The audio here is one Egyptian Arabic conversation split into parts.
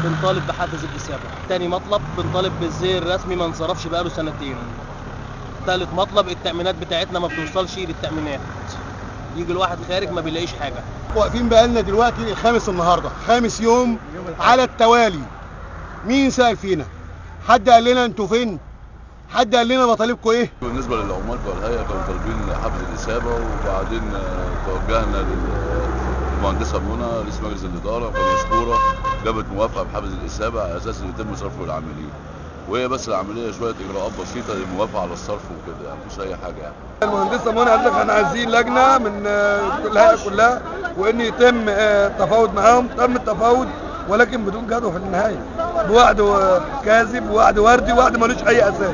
بنطالب بحافز الإسابة تاني مطلب بنطالب بالزي الرسمي ما انصرفش بقاله سنتين تالت مطلب التأمينات بتاعتنا ما بتوصلش للتأمينات يجي الواحد خارج ما بيلاقيش حاجة واقفين بقالنا دلوقتي الخامس النهارده خامس يوم على التوالي مين سأل فينا حد قال لنا انتوا فين حد قال لنا مطالبكم ايه بالنسبه للعمال بتوع الهيئه كانوا طالبين حفظ الاسابه وبعدين آه، توجهنا للمهندسه منى رئيس مجلس الاداره فمشكوره جابت موافقه بحفظ الاسابه على اساس ان يتم صرفه للعاملين وهي بس العمليه شويه اجراءات بسيطه للموافقه على الصرف وكده يعني مفيش اي حاجه يعني المهندسه منى قالت لك احنا عايزين لجنه من آه، الهيئه كلها وان يتم آه، التفاوض معاهم تم التفاوض ولكن بدون جدوى في النهايه بوعد آه، كاذب ووعد وردي ووعد ملوش اي اساس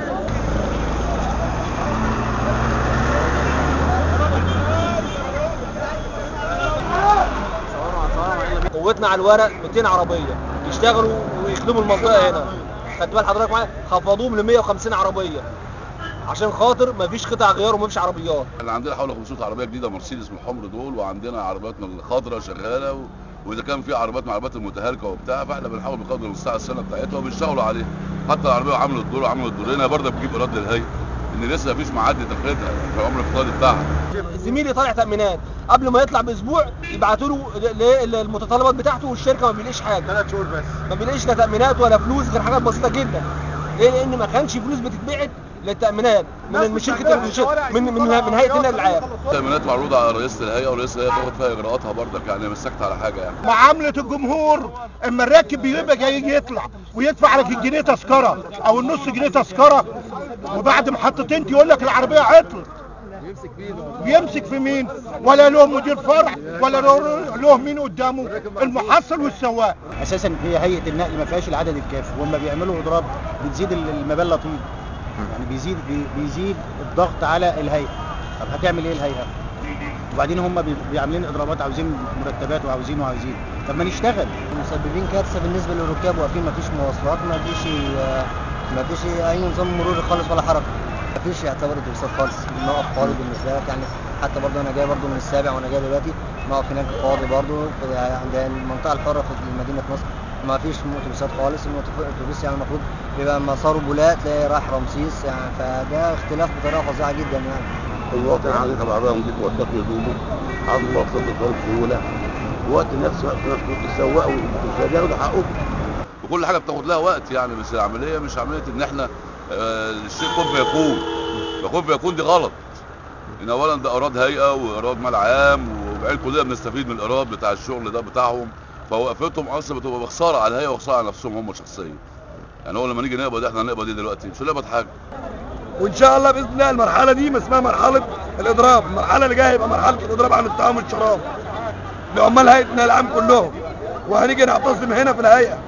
قوتنا على الورق 200 عربية يشتغلوا ويخدموا المنطقة هنا خدت بال حضرتك معايا خفضوهم ل 150 عربية عشان خاطر مفيش قطع غيار ومفيش عربيات احنا عندنا حوالي 500 عربيه جديده مرسيدس من الحمر دول وعندنا عربياتنا الخضراء شغاله و... واذا كان في عربيات من العربيات المتهالكه وبتاع فاحنا بنحاول بقدر المستطاع السنه بتاعتها وبنشتغلوا عليها حتى العربيه عملت دور وعملت دورين هي برضه بتجيب ايراد للهيئه ان لسه مفيش معاد تاخدها في العمر الافتراضي بتاعها زميلي طالع تأمينات قبل ما يطلع باسبوع يبعتوا له ل- المتطلبات بتاعته والشركة ما بيلاقيش حاجة ثلاث شهور بس ما بيلاقيش لا تأمينات ولا فلوس غير حاجات بسيطة جدا ليه؟ لأن ما كانش فلوس بتتبعت للتأمينات من من شركة من من من هيئة النقل العام التأمينات معروضة على رئيسة الهيئة ورئيسة الهيئة تاخد فيها إجراءاتها برضك يعني مسكت على حاجة يعني معاملة الجمهور اما الراكب بيبقى جاي يطلع ويدفع لك الجنيه تذكرة او النص جنيه تذكرة وبعد محطتين يقول لك العربية عطل بيمسك في مين ولا له مدير فرع ولا له له مين قدامه المحصل والسواق اساسا هي هيئه النقل ما فيهاش العدد الكافي وهم بيعملوا اضراب بتزيد ال- المبالغ طيب يعني بيزيد بي- بيزيد الضغط على الهيئه طب هتعمل ايه الهيئه وبعدين هم بي- بيعملين اضرابات عاوزين مرتبات وعاوزين وعاوزين طب ما نشتغل مسببين كارثه بالنسبه للركاب واقفين مفيش مواصلات مفيش مفيش اي نظام مروري خالص ولا حركه مفيش يعتبر اتوبيسات خالص بنقف فاضي بالنسبه لك يعني حتى برضه انا جاي برضه من السابع وانا جاي دلوقتي نقف هناك فاضي برضه في- عند المنطقه الحره في مدينه نصر ما فيش اتوبيسات خالص الاتوبيس يعني المفروض بيبقى مساره بولاق تلاقي رايح رمسيس يعني فده اختلاف بطريقه فظيعه جدا يعني المواطن عايز يركب عربيه نضيف وثق هدومه عاوز مواصلات بطريقه سهوله وقت نفس وقت نفس السواق والمشاهد ياخدوا حقهم وكل حاجة بتاخد لها وقت يعني بس العملية مش عملية إن إحنا آه، الشيء كن فيكون فكن فيكون دي غلط إن أولا ده إيراد هيئة وإيراد مال عام وبعدين كلنا بنستفيد من الإيراد بتاع الشغل ده بتاعهم فوقفتهم أصلا بتبقى بخسارة على الهيئة وخسارة على نفسهم هم شخصيا يعني هو لما نيجي نقبض احنا هنقبض ايه دلوقتي مش هنقبض حاجه وان شاء الله باذن الله المرحله دي اسمها مرحله الاضراب المرحله اللي جايه يبقى مرحله الاضراب عن الطعام والشراب لعمال هيئه النقل العام كلهم وهنيجي نعتصم هنا في الهيئه